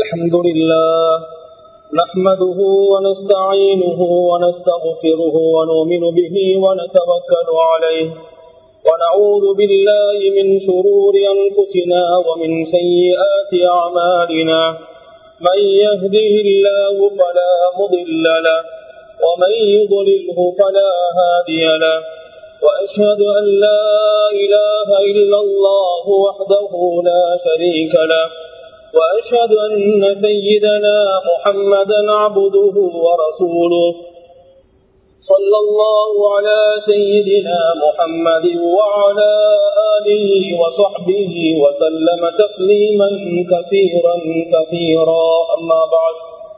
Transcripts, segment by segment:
الحمد لله نحمده ونستعينه ونستغفره ونؤمن به ونتوكل عليه ونعوذ بالله من شرور أنفسنا ومن سيئات أعمالنا من يهده الله فلا مضل له ومن يضلله فلا هادي له وأشهد أن لا إله إلا الله وحده لا شريك له وأشهد أن سيدنا محمدا عبده ورسوله صلى الله على سيدنا محمد وعلى آله وصحبه وسلم تسليما كثيرا كثيرا أما بعد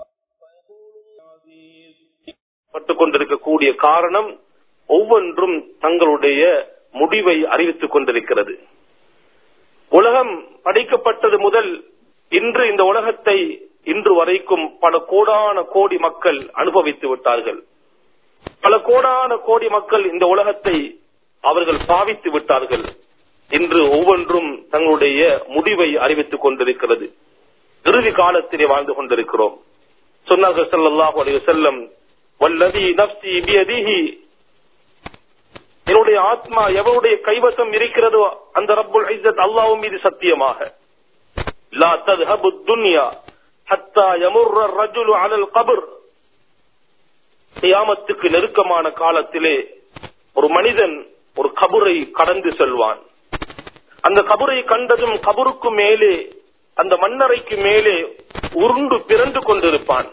பட்டுக் கொண்டிருக்கக்கூடிய காரணம் ஒவ்வொன்றும் தங்களுடைய முடிவை அறிவித்துக் கொண்டிருக்கிறது உலகம் படைக்கப்பட்டது முதல் இன்று இந்த உலகத்தை இன்று வரைக்கும் பல கோடான கோடி மக்கள் அனுபவித்து விட்டார்கள் பல கோடான கோடி மக்கள் இந்த உலகத்தை அவர்கள் பாவித்து விட்டார்கள் இன்று ஒவ்வொன்றும் தங்களுடைய முடிவை அறிவித்துக் கொண்டிருக்கிறது இறுதி காலத்திலே வாழ்ந்து கொண்டிருக்கிறோம் சொன்னார்கள் ஸல்லல்லாஹு அலைஹி வஸல்லம் வல்லதி நஃப்சி பியதிஹி என்னுடைய ஆத்மா எவருடைய கைவசம் இருக்கிறதோ அந்த ரப்புல் ஐஸத் அல்லாஹ்வின் மீது சத்தியமாக லா தذهب الدنيا حتى يمر الرجل على القبر கியாமத்துக்கு நெருக்கமான காலத்திலே ஒரு மனிதன் ஒரு கபரை கடந்து செல்வான் அந்த கபரை கண்டதும் கபருக்கு மேலே அந்த மண்ணறைக்கு மேலே உருண்டு பிறந்து கொண்டிருப்பான்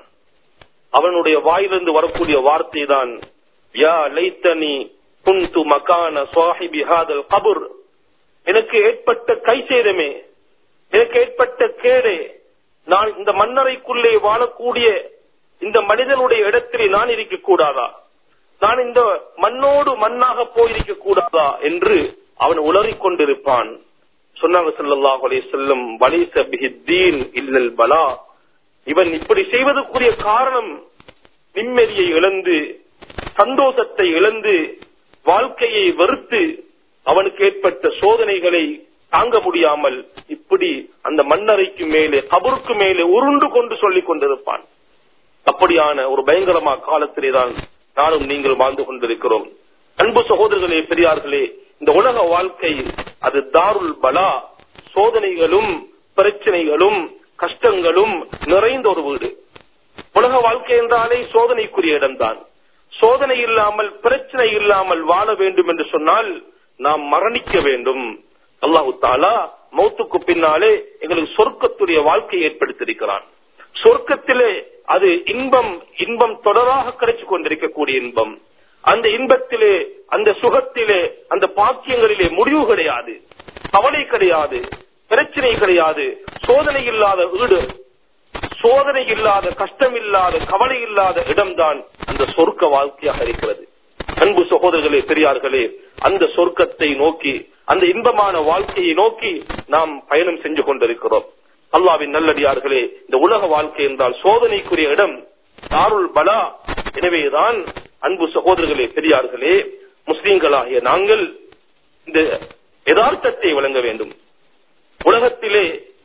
அவனுடைய வாயிலிருந்து வரக்கூடிய வார்த்தை தான் யா லைத்தனி குந்து மகான சுவாஹிபி ஹாதல் கபுர் எனக்கு ஏற்பட்ட கை சேதமே எனக்கு ஏற்பட்ட கேடே நான் இந்த மண்ணறைக்குள்ளே வாழக்கூடிய இந்த மனிதனுடைய இடத்திலே நான் இருக்க கூடாதா நான் இந்த மண்ணோடு மண்ணாக போயிருக்க கூடாதா என்று அவன் உளறிக் கொண்டிருப்பான் சொன்னாங்க ஸல்லல்லாஹு அலைஹி வஸல்லம் வலைஸ பிஹித்தீன் இல்லல் பலா இவன் இப்படி செய்வதற்குரிய காரணம் நிம்மதியை இழந்து சந்தோஷத்தை இழந்து வாழ்க்கையை வெறுத்து அவனுக்கு ஏற்பட்ட சோதனைகளை தாங்க முடியாமல் இப்படி அந்த மண்ணறைக்கு மேலே கபருக்கு மேலே உருண்டு கொண்டு சொல்லிக் கொண்டிருப்பான் அப்படியான ஒரு பயங்கரமா காலத்திலே தான் நானும் நீங்கள் வாழ்ந்து கொண்டிருக்கிறோம் அன்பு சகோதரர்களே பெரியார்களே இந்த உலக வாழ்க்கை அது தாருல் பலா சோதனைகளும் பிரச்சனைகளும் கஷ்டங்களும் நிறைந்த ஒரு வீடு உலக வாழ்க்கை என்றாலே சோதனைக்குரிய இடம்தான் சோதனை இல்லாமல் பிரச்சனை இல்லாமல் வாழ வேண்டும் என்று சொன்னால் நாம் மரணிக்க வேண்டும் அல்லாஹு தாலா மௌத்துக்கு பின்னாலே எங்களுக்கு சொர்க்கத்துடைய வாழ்க்கையை ஏற்படுத்தியிருக்கிறான் சொர்க்கத்திலே அது இன்பம் இன்பம் தொடராக கிடைச்சு கொண்டிருக்கக்கூடிய இன்பம் அந்த இன்பத்திலே அந்த சுகத்திலே அந்த பாக்கியங்களிலே முடிவு கிடையாது கவலை கிடையாது பிரச்சனை கிடையாது சோதனை இல்லாத வீடு சோதனை இல்லாத கஷ்டம் இல்லாத கவலை இல்லாத இடம்தான் அந்த சொர்க்க வாழ்க்கையாக இருக்கிறது அன்பு சகோதரர்களே பெரியார்களே அந்த சொர்க்கத்தை நோக்கி அந்த இன்பமான வாழ்க்கையை நோக்கி நாம் பயணம் செஞ்சு கொண்டிருக்கிறோம் அல்லாவின் நல்லடியார்களே இந்த உலக வாழ்க்கை என்றால் சோதனைக்குரிய இடம் தாருல் பலா எனவேதான் அன்பு சகோதரர்களே பெரியார்களே முஸ்லீம்களாகிய நாங்கள் இந்த யதார்த்தத்தை வழங்க வேண்டும் உலகத்திலே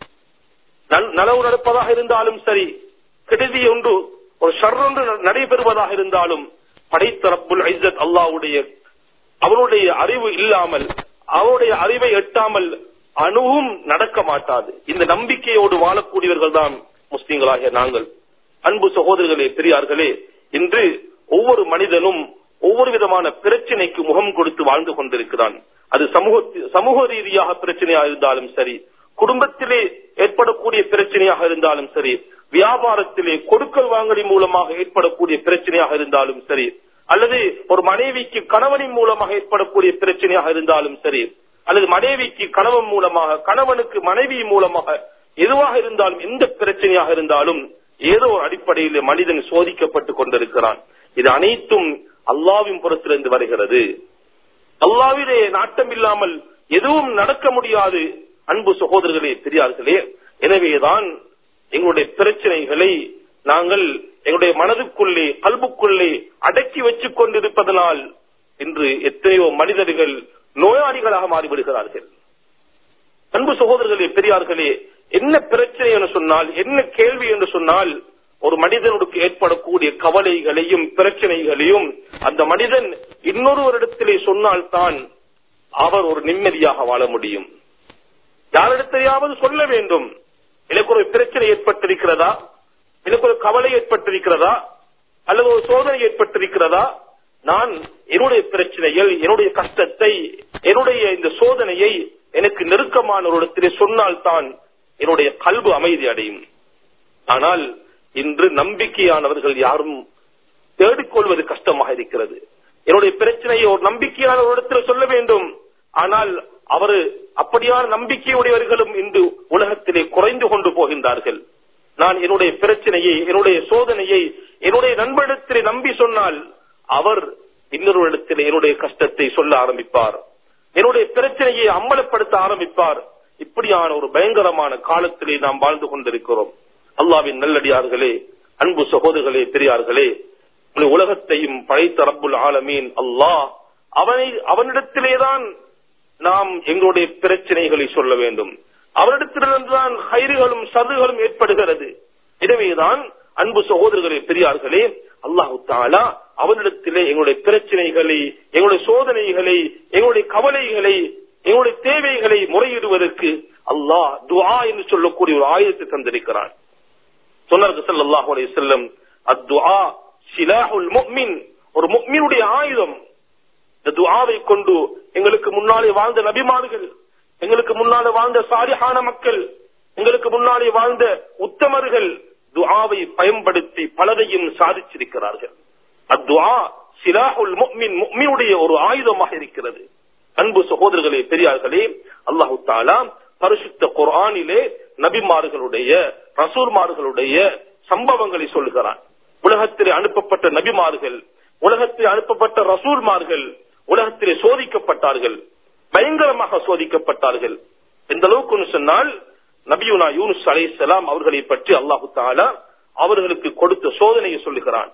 நலவு நடப்பதாக இருந்தாலும் சரி கெடுதி ஒன்று ஒரு ஷர்ரொன்று நடைபெறுவதாக இருந்தாலும் படைத்த ரப்புல் ஐசத் அல்லாவுடைய அவருடைய அறிவு இல்லாமல் அவருடைய அறிவை எட்டாமல் அணுவும் நடக்க மாட்டாது இந்த நம்பிக்கையோடு வாழக்கூடியவர்கள் தான் முஸ்லீம்களாகிய நாங்கள் அன்பு சகோதரர்களே பெரியார்களே இன்று ஒவ்வொரு மனிதனும் ஒவ்வொரு விதமான பிரச்சனைக்கு முகம் கொடுத்து வாழ்ந்து கொண்டிருக்கிறான் அது சமூக சமூக ரீதியாக பிரச்சனையாக இருந்தாலும் சரி குடும்பத்திலே ஏற்படக்கூடிய பிரச்சனையாக இருந்தாலும் சரி வியாபாரத்திலே கொடுக்கல் வாங்கலின் மூலமாக ஏற்படக்கூடிய பிரச்சனையாக இருந்தாலும் சரி அல்லது ஒரு மனைவிக்கு கணவனின் மூலமாக ஏற்படக்கூடிய பிரச்சனையாக இருந்தாலும் சரி அல்லது மனைவிக்கு கணவன் மூலமாக கணவனுக்கு மனைவி மூலமாக எதுவாக இருந்தாலும் எந்த பிரச்சனையாக இருந்தாலும் ஏதோ ஒரு அடிப்படையில் மனிதன் சோதிக்கப்பட்டு கொண்டிருக்கிறான் இது அனைத்தும் அல்லாவின் புறத்திலிருந்து வருகிறது அல்லாவிலே நாட்டம் இல்லாமல் எதுவும் நடக்க முடியாது அன்பு சகோதரர்களே பெரியார்களே எனவேதான் எங்களுடைய பிரச்சனைகளை நாங்கள் எங்களுடைய மனதுக்குள்ளே கல்புக்குள்ளே அடக்கி வச்சுக் கொண்டிருப்பதனால் இன்று எத்தனையோ மனிதர்கள் நோயாளிகளாக மாறிவிடுகிறார்கள் அன்பு சகோதரர்களே பெரியார்களே என்ன பிரச்சனை என்று சொன்னால் என்ன கேள்வி என்று சொன்னால் ஒரு மனிதனுக்கு ஏற்படக்கூடிய கவலைகளையும் பிரச்சனைகளையும் அந்த மனிதன் இன்னொருவரிடத்திலே சொன்னால்தான் அவர் ஒரு நிம்மதியாக வாழ முடியும் யாரிடத்தையாவது சொல்ல வேண்டும் எனக்கு ஒரு பிரச்சனை ஏற்பட்டிருக்கிறதா எனக்கு ஒரு கவலை ஏற்பட்டிருக்கிறதா அல்லது ஒரு சோதனை ஏற்பட்டிருக்கிறதா நான் என்னுடைய பிரச்சனைகள் என்னுடைய கஷ்டத்தை என்னுடைய இந்த சோதனையை எனக்கு நெருக்கமான ஒரு இடத்திலே சொன்னால்தான் என்னுடைய கல்வி அமைதி அடையும் ஆனால் இன்று நம்பிக்கையானவர்கள் யாரும் தேடிக்கொள்வது கஷ்டமாக இருக்கிறது என்னுடைய பிரச்சனையை ஒரு நம்பிக்கையான ஒரு இடத்தில் சொல்ல வேண்டும் ஆனால் அவரு அப்படியான நம்பிக்கையுடையவர்களும் இன்று உலகத்திலே குறைந்து கொண்டு போகின்றார்கள் நான் என்னுடைய பிரச்சனையை என்னுடைய சோதனையை என்னுடைய நண்பனிடத்திலே நம்பி சொன்னால் அவர் இன்னொரு இடத்திலே என்னுடைய கஷ்டத்தை சொல்ல ஆரம்பிப்பார் என்னுடைய பிரச்சனையை அம்பலப்படுத்த ஆரம்பிப்பார் இப்படியான ஒரு பயங்கரமான காலத்திலே நாம் வாழ்ந்து கொண்டிருக்கிறோம் அல்லாவின் நல்லடியார்களே அன்பு சகோதரர்களே பெரியார்களே இந்த உலகத்தையும் படைத்த ரப்புல் ஆலமீன் அல்லாஹ் அவனை அவனிடத்திலேதான் நாம் எங்களுடைய பிரச்சனைகளை சொல்ல வேண்டும் அவரிடத்திலிருந்துதான் ஹைறுகளும் சதுகளும் ஏற்படுகிறது எனவேதான் அன்பு சகோதரர்களே பெரியார்களே அல்லாஹு தாலா அவனிடத்திலே எங்களுடைய பிரச்சனைகளை எங்களுடைய சோதனைகளை எங்களுடைய கவலைகளை எங்களுடைய தேவைகளை முறையிடுவதற்கு அல்லாஹ் துஆ என்று சொல்லக்கூடிய ஒரு ஆயுதத்தை தந்திருக்கிறான் சொன்னார்கள் ஸல்லல்லாஹு அலைஹி வஸல்லம் அத்துஆ சிலாஹுல் முஃமின் ஒரு முஃமினுடைய ஆயுதம் இந்த துஆவை கொண்டு எங்களுக்கு முன்னாலே வாழ்ந்த நபிமார்கள் எங்களுக்கு முன்னாலே வாழ்ந்த சாலிஹான மக்கள் எங்களுக்கு முன்னாலே வாழ்ந்த உத்தமர்கள் துஆவை பயன்படுத்தி பலரையும் சாதிச்சிருக்கிறார்கள் அத்துஆ சிலாஹுல் முஃமின் முஃமினுடைய ஒரு ஆயுதமாக இருக்கிறது அன்பு சகோதரர்களே பெரியார்களே அல்லாஹு தாலா பரிசுத்த குர்ஆனிலே நபிமார்களுடைய ரசூல்மார்களுடைய சம்பவங்களை சொல்லுகிறான் உலகத்திலே அனுப்பப்பட்ட நபிமார்கள் உலகத்தில் அனுப்பப்பட்ட ரசூல்மார்கள் உலகத்திலே சோதிக்கப்பட்டார்கள் பயங்கரமாக சோதிக்கப்பட்டார்கள் எந்த அளவுக்கு சொன்னால் நபியுனா யூனுஸ் அலைஹிஸ்ஸலாம் அவர்களை பற்றி அல்லாஹு தாலா அவர்களுக்கு கொடுத்த சோதனையை சொல்லுகிறான்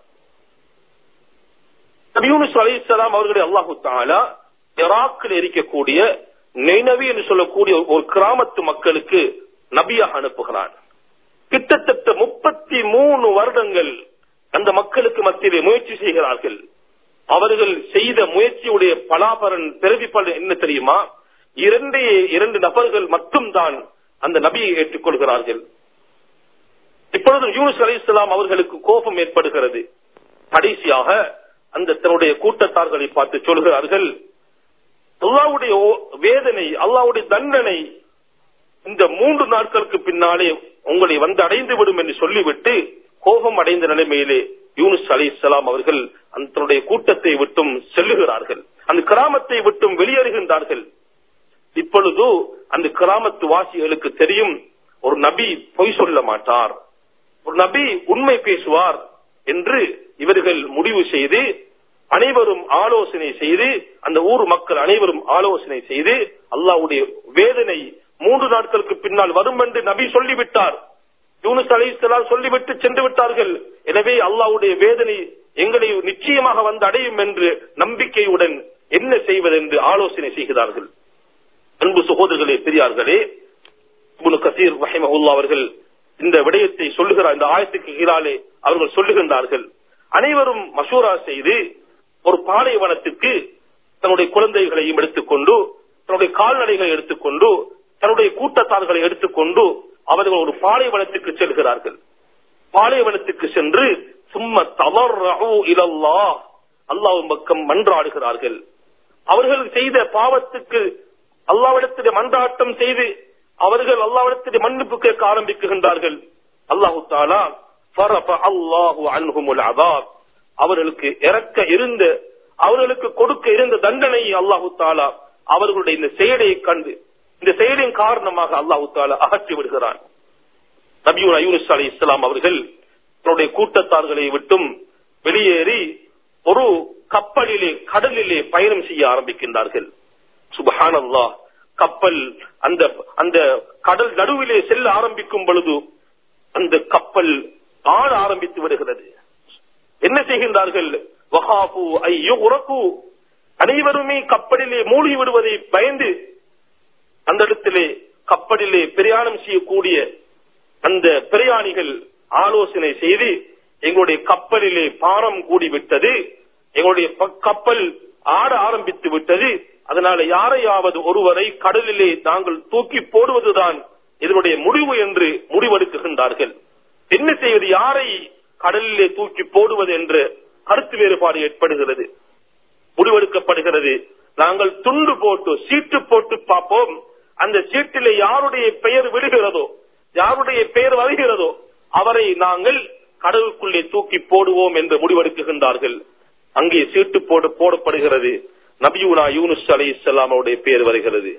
நபி யூனுஸ் அலைஹிஸ்ஸலாம் அவர்களை அல்லாஹு தாலா இராக்கில் இருக்கக்கூடிய நெய்னவி என்று சொல்லக்கூடிய ஒரு கிராமத்து மக்களுக்கு நபியாக அனுப்புகிறான் கிட்டத்தட்ட முப்பத்தி மூணு வருடங்கள் அந்த மக்களுக்கு மத்தியிலே முயற்சி செய்கிறார்கள் அவர்கள் செய்த முயற்சியுடைய பலாபரன் பிரதிபலன் என்ன தெரியுமா இரண்டே இரண்டு நபர்கள் மட்டும்தான் அந்த நபியை ஏற்றுக்கொள்கிறார்கள் இப்பொழுது யூனுஸ் அலி இஸ்லாம் அவர்களுக்கு கோபம் ஏற்படுகிறது கடைசியாக அந்த தன்னுடைய கூட்டத்தார்களை பார்த்து சொல்கிறார்கள் அல்லாவுடைய வேதனை அல்லாவுடைய தண்டனை இந்த மூன்று நாட்களுக்கு பின்னாலே உங்களை வந்து அடைந்து விடும் என்று சொல்லிவிட்டு கோபம் அடைந்த நிலைமையிலே யூனுஸ் அலி இஸ்லாம் அவர்கள் அந்த தன்னுடைய கூட்டத்தை விட்டும் செல்லுகிறார்கள் அந்த கிராமத்தை விட்டும் வெளியேறுகின்றார்கள் இப்பொழுது அந்த கிராமத்து வாசிகளுக்கு தெரியும் ஒரு நபி பொய் சொல்ல மாட்டார் ஒரு நபி உண்மை பேசுவார் என்று இவர்கள் முடிவு செய்து அனைவரும் ஆலோசனை செய்து அந்த ஊர் மக்கள் அனைவரும் ஆலோசனை செய்து அல்லாவுடைய வேதனை மூன்று நாட்களுக்கு பின்னால் வரும் என்று நபி சொல்லிவிட்டார் யூனுஸ் அலி சொல்லிவிட்டு சென்று விட்டார்கள் எனவே அல்லாவுடைய வேதனை எங்களை நிச்சயமாக வந்து அடையும் என்று நம்பிக்கையுடன் என்ன செய்வதென்று ஆலோசனை செய்கிறார்கள் அன்பு சகோதரர்களே பெரியார்களே இப்னு கசீர் ரஹிமஹுல்லா அவர்கள் இந்த விடயத்தை சொல்லுகிறார் இந்த ஆயத்துக்கு கீழாலே அவர்கள் சொல்லுகின்றார்கள் அனைவரும் மசூரா செய்து ஒரு பாலைவனத்துக்கு தன்னுடைய குழந்தைகளையும் எடுத்துக்கொண்டு தன்னுடைய கால்நடைகளை எடுத்துக்கொண்டு தன்னுடைய கூட்டத்தார்களை எடுத்துக்கொண்டு அவர்கள் ஒரு பாலைவனத்துக்கு செல்கிறார்கள் பாலைவனத்துக்கு சென்று சும்ம தவறு இலல்லா அல்லாஹ் பக்கம் மன்றாடுகிறார்கள் அவர்கள் செய்த பாவத்துக்கு அல்லாவிடத்திலே மன்றாட்டம் செய்து அவர்கள் அல்லாவிடத்திலே மன்னிப்பு கேட்க ஆரம்பிக்குகின்றார்கள் அல்லாஹு தாலா அல்லாஹு அன்ஹுமுல் அதாப் அவர்களுக்கு இறக்க இருந்த அவர்களுக்கு கொடுக்க இருந்த தண்டனை அல்லாஹு தாலா அவர்களுடைய இந்த செயலை கண்டு இந்த செயலின் காரணமாக அல்லாஹு தாலா அகற்றி விடுகிறான் நபியூர் அயூனிஸ் அலி இஸ்லாம் அவர்கள் தன்னுடைய கூட்டத்தார்களை விட்டும் வெளியேறி ஒரு கப்பலிலே கடலிலே பயணம் செய்ய ஆரம்பிக்கின்றார்கள் சுபஹான் அல்லாஹ் கப்பல் அந்த அந்த கடல் நடுவிலே செல்ல ஆரம்பிக்கும் பொழுது அந்த கப்பல் ஆட ஆரம்பித்து விடுகிறது என்ன செய்கின்றார்கள் வகாபு ஐயோ உறக்கு அனைவருமே கப்பலிலே மூழ்கி விடுவதை பயந்து அந்த இடத்திலே கப்பலிலே பிரயாணம் செய்யக்கூடிய அந்த பிரயாணிகள் ஆலோசனை செய்து எங்களுடைய கப்பலிலே பாரம் கூடிவிட்டது எங்களுடைய ப- கப்பல் ஆட ஆரம்பித்து விட்டது அதனால யாரையாவது ஒருவரை கடலிலே நாங்கள் தூக்கி போடுவதுதான் இதனுடைய முடிவு என்று முடிவெடுக்குகின்றார்கள் என்ன செய்வது யாரை கடலிலே தூக்கி போடுவது என்று கருத்து வேறுபாடு ஏற்படுகிறது முடிவெடுக்கப்படுகிறது நாங்கள் துண்டு போட்டு சீட்டு போட்டு பார்ப்போம் அந்த சீட்டிலே யாருடைய பெயர் விழுகிறதோ யாருடைய பெயர் வருகிறதோ அவரை நாங்கள் கடலுக்குள்ளே தூக்கி போடுவோம் என்று முடிவெடுக்குகின்றார்கள் அங்கே சீட்டு போட்டு போடப்படுகிறது நபியூனா யூனுஸ் அலை இஸ்லாமுடைய பெயர் வருகிறது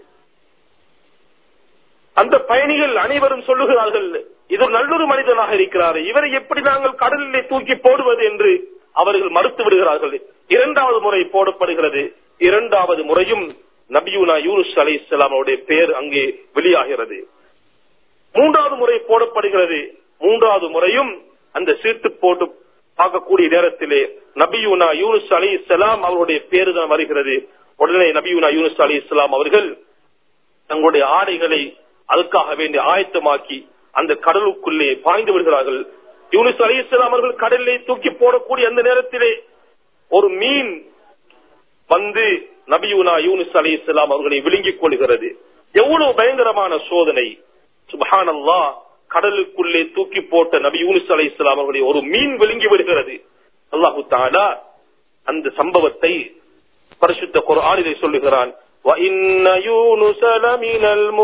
அந்த பயணிகள் அனைவரும் சொல்லுகிறார்கள் இது நல்லொரு மனிதனாக இருக்கிறார் இவரை எப்படி நாங்கள் கடலிலே தூக்கி போடுவது என்று அவர்கள் மறுத்து விடுகிறார்கள் இரண்டாவது முறை போடப்படுகிறது இரண்டாவது முறையும் நபியூனா யூனுஸ் அலை இஸ்லாமுடைய பெயர் அங்கே வெளியாகிறது மூன்றாவது முறை போடப்படுகிறது மூன்றாவது முறையும் அந்த சீட்டு போட்டு பார்க்கக்கூடிய நேரத்திலே நபியூனா யூனுஸ் அலி இஸ்லாம் அவருடைய பேரு தான் வருகிறது உடனே நபியூனா யூனுஸ் அலி இஸ்லாம் அவர்கள் தங்களுடைய ஆடைகளை அதுக்காக வேண்டி ஆயத்தமாக்கி அந்த கடலுக்குள்ளே பாய்ந்து விடுகிறார்கள் யூனுஸ் அலி இஸ்லாம் அவர்கள் கடலிலே தூக்கி போடக்கூடிய அந்த நேரத்திலே ஒரு மீன் வந்து நபியூனா யூனுஸ் அலி இஸ்லாம் அவர்களை விழுங்கிக் கொள்கிறது எவ்வளவு பயங்கரமான சோதனை சுபஹானல்லா கடலுக்குள்ளே தூக்கி போட்ட நபி யூனுஸ் அலை இஸ்லாம் அவர்களை ஒரு மீன் விழுங்கி விடுகிறது அல்லாஹு தாலா அந்த சம்பவத்தை பரிசுத்த குர்ஆனிலே சொல்லுகிறான் وَإِنَّ يُونُسَ لَمِنَ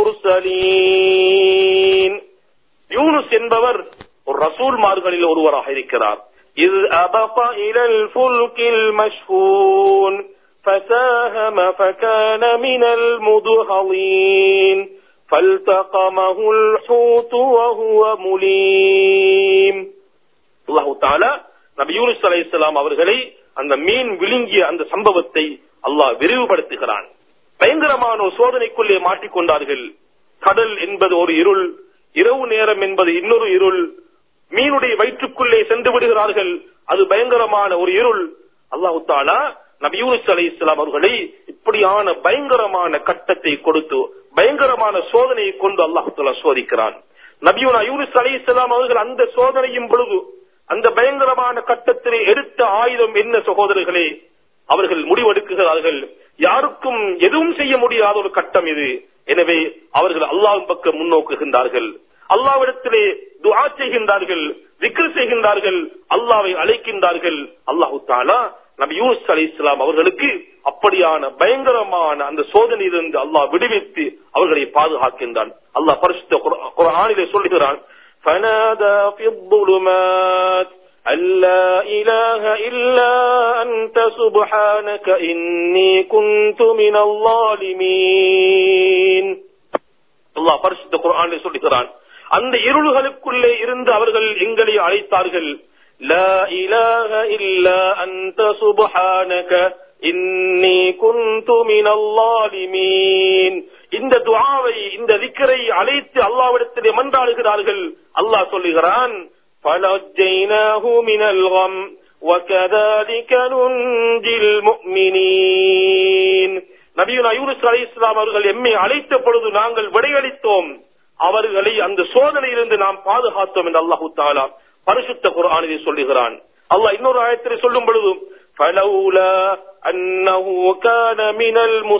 الْمُرْسَلِينَ யூனுஸ் என்பவர் ஒரு ரசூல்மார்களில் ஒருவராக இருக்கிறார் إِذْ أَبَقَ إِلَى الْفُلْكِ الْمَشْحُونِ فَسَاهَمَ فَكَانَ مِنَ الْمُدْحَضِينَ فالتقمه الحوت وهو مليم அல்லாஹு தாலா நபி யூனுஸ் அலைஹிஸ்ஸலாம் அவர்களை அந்த மீன் விழுங்கிய அந்த சம்பவத்தை அல்லாஹ் விரிவுபடுத்துகிறான் பயங்கரமான ஒரு சோதனைக்குள்ளே மாட்டிக்கொண்டார்கள் கடல் என்பது ஒரு இருள் இரவு நேரம் என்பது இன்னொரு இருள் மீனுடைய வயிற்றுக்குள்ளே சென்று விடுகிறார்கள் அது பயங்கரமான ஒரு இருள் அல்லாஹு தாலா நபி யூனுஸ் அலை இஸ்லாம் அவர்களை இப்படியான பயங்கரமான கட்டத்தை கொடுத்து பயங்கரமான சோதனையை கொண்டு அல்லாஹு தாலா சோதிக்கிறான் நபியூனா யூனுஸ் அலை இஸ்லாம் அவர்கள் அந்த சோதனையும் பொழுது அந்த பயங்கரமான கட்டத்திலே எடுத்த ஆயுதம் என்ன சகோதரர்களே அவர்கள் முடிவெடுக்குகிறார்கள் யாருக்கும் எதுவும் செய்ய முடியாத ஒரு கட்டம் இது எனவே அவர்கள் அல்லாஹ்வின் பக்கம் முன்னோக்குகின்றார்கள் அல்லாவிடத்திலே துஆ செய்கின்றார்கள் விக்ர் செய்கின்றார்கள் அல்லாவை அழைக்கின்றார்கள் அல்லாஹு தாலா நபி யூஸ் அலி இஸ்லாம் அவர்களுக்கு அப்படியான பயங்கரமான அந்த சோதனையிலிருந்து அல்லாஹ் விடுவித்து அவர்களை பாதுகாக்கின்றான் அல்லாஹ் பரிசுத்த குர்ஆ- குர்ஆனிலே சொல்லுகிறான் فنادى في الظلمات أن لا إله إلا أنت سبحانك إني كنت من الظالمين அல்லாஹ் பரிசுத்த குர்ஆனிலே சொல்லுகிறான் அந்த இருள்களுக்குள்ளே இருந்து அவர்கள் எங்களை அழைத்தார்கள் லா இலாஹ இல்லா அன்த சுப்ஹானக இன்னி குன்து மினல் லாலிமீன் இந்த துஆவை இந்த திக்ரை அழைத்து அல்லாஹ்விடத்திலே மன்றாடுகிறார்கள் அல்லாஹ் சொல்லுகிறான் فَنَجَّيْنَاهُ مِنَ الْغَمِّ وَكَذَلِكَ نُنْجِي الْمُؤْمِنِينَ நபியுனா யூனுஸ் அலைஹிஸ்ஸலாம் அவர்கள் எம்மை அழைத்த பொழுது நாங்கள் விடையளித்தோம் அவர்களை அந்த சோதனையிலிருந்து நாம் பாதுகாத்தோம் என்று அல்லாஹு தாலா பரிசுத்த குர்ஆனிலே சொல்லுகிறான் அல்லாஹ் இன்னொரு ஆயத்திலே சொல்லும் பொழுது فلولا أنه كان من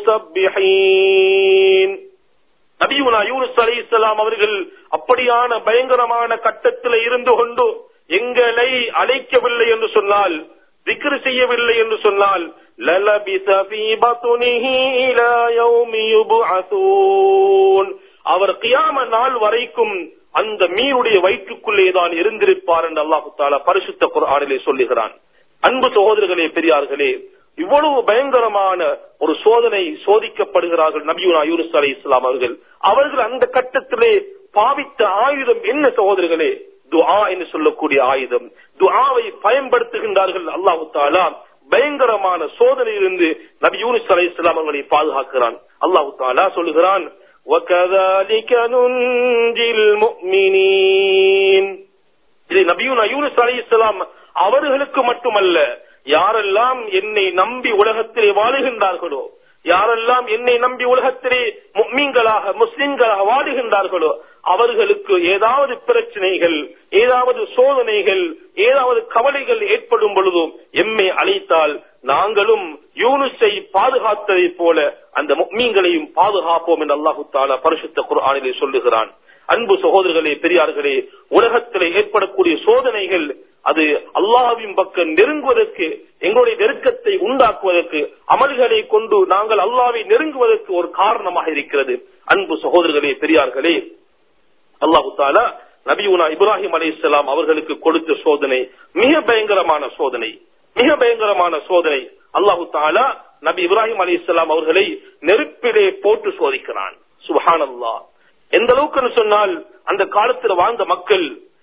المسبحين நபியுனா யூனுஸ் அலைஹிஸ்ஸலாம் அவர்கள் அப்படியான பயங்கரமான கட்டத்தில் இருந்து கொண்டு எங்களை அழைக்கவில்லை என்று சொன்னால் திக்ர் செய்யவில்லை என்று சொன்னால் லலபிஸ ஃபீ பத்னிஹி இலா யௌமி யுப்அஸூன் அவர் கியாம நாள் வரைக்கும் அந்த மீனுடைய வயிற்றுக்குள்ளே தான் இருந்திருப்பார் என்று அல்லாஹு தாலா பரிசுத்த குர்ஆனிலே சொல்லுகிறான் அன்பு சகோதரர்களே பெரியார்களே இவ்வளவு பயங்கரமான ஒரு சோதனை சோதிக்கப்படுகிறார்கள் நபியுனா யூனுஸ் அலை இஸ்லாம் அவர்கள் அவர்கள் அந்த கட்டத்திலே பாவித்த ஆயுதம் என்ன சகோதரர்களே துஆ என்று சொல்லக்கூடிய ஆயுதம் துஆவை பயன்படுத்துகின்றார்கள் அல்லாஹு தாலா பயங்கரமான சோதனையிலிருந்து நபி யூனுஸ் அலை இஸ்லாம் அவர்களை பாதுகாக்கிறான் அல்லாஹு தாலா சொல்லுகிறான் وَكَذَلِكَ نُنْجِي الْمُؤْمِنِينَ இது நபியுனா யூனுஸ் அலை இஸ்லாம் அவர்களுக்கு மட்டுமல்ல யாரெல்லாம் என்னை நம்பி உலகத்திலே வாழுகின்றார்களோ யாரெல்லாம் என்னை நம்பி உலகத்திலே முக்மீன்களாக முஸ்லிம்களாக வாழுகின்றார்களோ அவர்களுக்கு ஏதாவது பிரச்சனைகள் ஏதாவது சோதனைகள் ஏதாவது கவலைகள் ஏற்படும் பொழுதும் எம்மை அழைத்தால் நாங்களும் யூனுஸை பாதுகாத்ததை போல அந்த முக்மீன்களையும் பாதுகாப்போம் என்று அல்லாஹு தாலா பரிசுத்த குர்ஆனிலே சொல்லுகிறான் அன்பு சகோதரர்களே பெரியார்களே உலகத்திலே ஏற்படக்கூடிய சோதனைகள் அது அல்லாஹ்வின் பக்கம் நெருங்குவதற்கு எங்களுடைய நெருக்கத்தை உண்டாக்குவதற்கு அமல்களை கொண்டு நாங்கள் அல்லாவை நெருங்குவதற்கு ஒரு காரணமாக இருக்கிறது அன்பு சகோதரர்களே பெரியார்களே அல்லாஹு தாலா நபியுனா இப்ராஹிம் அலைஹிஸ்ஸலாம் அவர்களுக்கு கொடுத்த சோதனை மிக பயங்கரமான சோதனை மிக பயங்கரமான சோதனை அல்லாஹு தாலா நபி இப்ராஹிம் அலைஹிஸ்ஸலாம் அவர்களை நெருப்பிலே போட்டு சோதிக்கிறான் சுபஹானல்லாஹ் எந்த அளவுக்கு சொன்னால் அந்த காலத்தில் வாழ்ந்த மக்கள்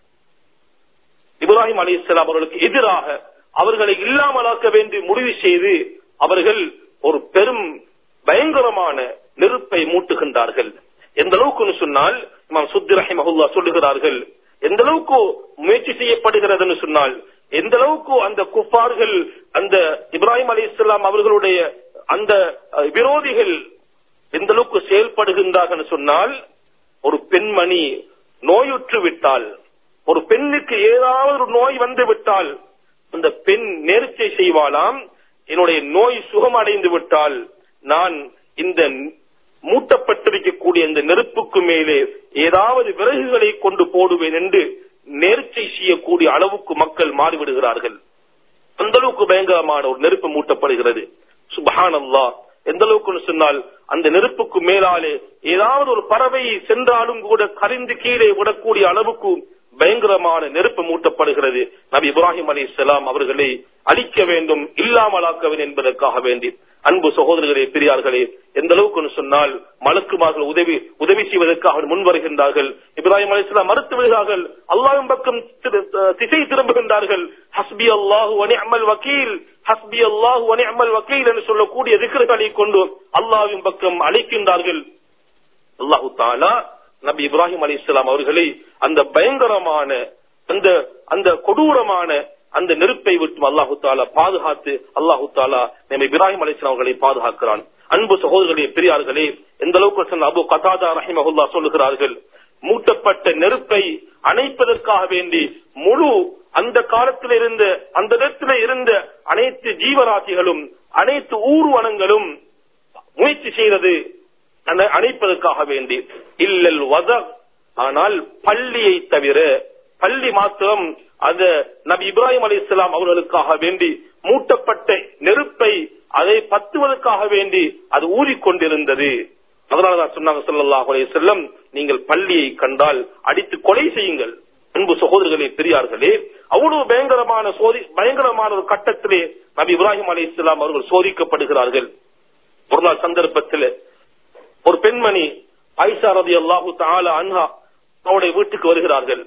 இப்ராஹிம் அலைஹிஸ்ஸலாம் அவர்களுக்கு எதிராக அவர்களை இல்லாமலாக்க வேண்டி முடிவு செய்து அவர்கள் ஒரு பெரும் பயங்கரமான நெருப்பை மூட்டுகின்றார்கள் எந்த அளவுக்கு சொன்னால் இமாம் சுத்தி ரஹிமஹுல்லா சொல்லுகிறார்கள் எந்த அளவுக்கு முயற்சி செய்யப்படுகிறதுன்னு சொன்னால் எந்த அளவுக்கு அந்த குஃபார்கள் அந்த இப்ராஹிம் அலி இஸ்லாம் அவர்களுடைய அந்த அஹ், விரோதிகள் எந்த அளவுக்கு செயல்படுகின்றார்கள் சொன்னால் ஒரு பெண்மணி நோயுற்று விட்டால் ஒரு பெண்ணுக்கு ஏதாவது ஒரு நோய் வந்து விட்டால் அந்த பெண் நேர்ச்சை செய்வாளாம் என்னுடைய நோய் சுகமடைந்து விட்டால் நான் இந்த மூட்டப்பட்டிருக்கக்கூடிய இந்த நெருப்புக்கு மேலே ஏதாவது விறகுகளை கொண்டு போடுவேன் என்று நேர்ச்சை செய்யக்கூடிய அளவுக்கு மக்கள் மாறிவிடுகிறார்கள் அந்த அளவுக்கு பயங்கரமான ஒரு நெருப்பு மூட்டப்படுகிறது சுபஹான் எந்த அளவுக்கு சொன்னால் அந்த நெருப்புக்கு மேலாலே ஏதாவது ஒரு பறவை சென்றாலும் கூட கரிந்து கீழே விடக்கூடிய அளவுக்கு பயங்கரமான நெருப்பு மூட்டப்படுகிறது நபி இப்ராஹிம் அலி இஸ்லாம் அவர்களை அழிக்க வேண்டும் இல்லாமலாக்க வேண்டும் என்பதற்காக வேண்டி அன்பு சகோதரர்களே பெரியார்களே எந்த அளவுக்கு சொன்னால் மலக்குமார்கள் உதவி உதவி செய்வதற்காக முன் வருகின்றார்கள் இப்ராஹிம் அலி இஸ்லாம் மறுத்து விடுகிறார்கள் அல்லாஹின் பக்கம் திரு- திசை திரும்புகின்றார்கள் ஹஸ்பி அல்லாஹு வனி அமல் வக்கீல் ஹஸ்பி அல்லாஹு வனி அமல் வக்கீல் என்று சொல்லக்கூடிய திக்கர்களை கொண்டு அல்லாஹ்வின் பக்கம் அழைக்கின்றார்கள் அல்லாஹு தாலா நபி இப்ராஹிம் அலி இஸ்லாம் அவர்களை அந்த பயங்கரமான அந்த அந்த கொடூரமான அந்த நெருப்பை விட்டு அல்லாஹு தாலா பாதுகாத்து அல்லாஹு தாலா நம்ம இப்ராஹிம் அலி இஸ்லாம் அவர்களை பாதுகாக்கிறான் அன்பு சகோதரர்களே பெரியார்களே எந்த அளவுக்கு சொன்ன அபு கதாதா ரஹிமஹுல்லா சொல்லுகிறார்கள் மூட்டப்பட்ட நெருப்பை அணைப்பதற்காக வேண்டி முழு அந்த காலத்தில் இருந்த அந்த இடத்துல இருந்த அனைத்து ஜீவராசிகளும் அனைத்து ஊர்வனங்களும் முயற்சி செய்தது அந்த அணைப்பதற்காக வேண்டி இல்லல் வத ஆனால் பள்ளியை தவிர பள்ளி மாத்திரம் அந்த நபி இப்ராஹிம் அலி இஸ்லாம் அவர்களுக்காக வேண்டி மூட்டப்பட்ட நெருப்பை அதை பத்துவதற்காக வேண்டி அது ஊறிக்கொண்டிருந்தது அதனாலதான் சொன்னாங்க ஸல்லல்லாஹு அலைஹி வஸல்லம் நீங்கள் பள்ளியை கண்டால் அடித்து கொலை செய்யுங்கள் அன்பு சகோதரர்களே பெரியார்களே அவ்வளவு பயங்கரமான சோதி பயங்கரமான ஒரு கட்டத்திலே நபி இப்ராஹிம் அலி இஸ்லாம் அவர்கள் சோதிக்கப்படுகிறார்கள் ஒரு நாள் சந்தர்ப்பத்தில் ஒரு பெண்மணி ஐஷா ரதி அல்லாஹு தாலா அன்ஹா அவருடைய வீட்டுக்கு வருகிறார்கள்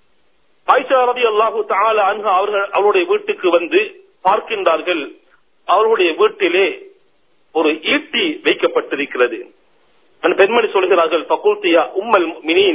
ஐஷா ரதி அல்லாஹு தாலா அன்ஹா அவர்கள் அவருடைய வீட்டுக்கு வந்து பார்க்கின்றார்கள் அவர்களுடைய வீட்டிலே ஒரு ஈட்டி வைக்கப்பட்டிருக்கிறது அந்த பெண்மணி சொல்கிறார்கள் பகுல்தியா உம்மல் மினின்